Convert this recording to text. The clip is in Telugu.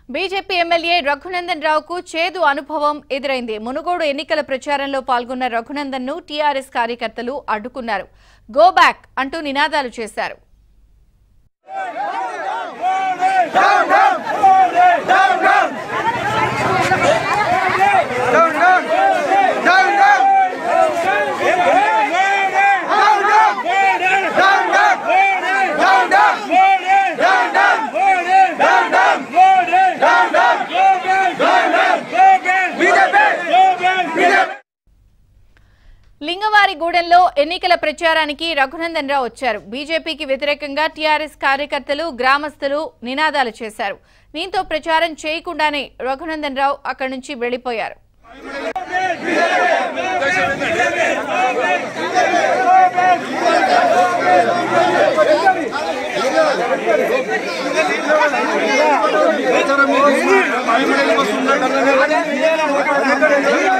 బీజేపీ ఎమ్మెల్యే రఘునందన్ రావుకు చేదు అనుభవం ఎదురైంది మునుగోడు ఎన్నికల ప్రచారంలో పాల్గొన్న రఘునందన్ ను టీఆర్ఎస్ కార్యకర్తలు అడ్డుకున్నారు గో బ్యాక్ అంటూ నినాదాలు చేశారు లింగవారిగూడెంలో ఎన్నికల ప్రచారానికి రఘునందన్ రావు వచ్చారు బీజేపీకి వ్యతిరేకంగా టీఆర్ఎస్ కార్యకర్తలు గ్రామస్తులు నినాదాలు చేశారు దీంతో ప్రచారం చేయకుండానే రఘునందన్ రావు అక్కడి నుంచి వెళ్లిపోయారు మహిళలు వస్తున్నారు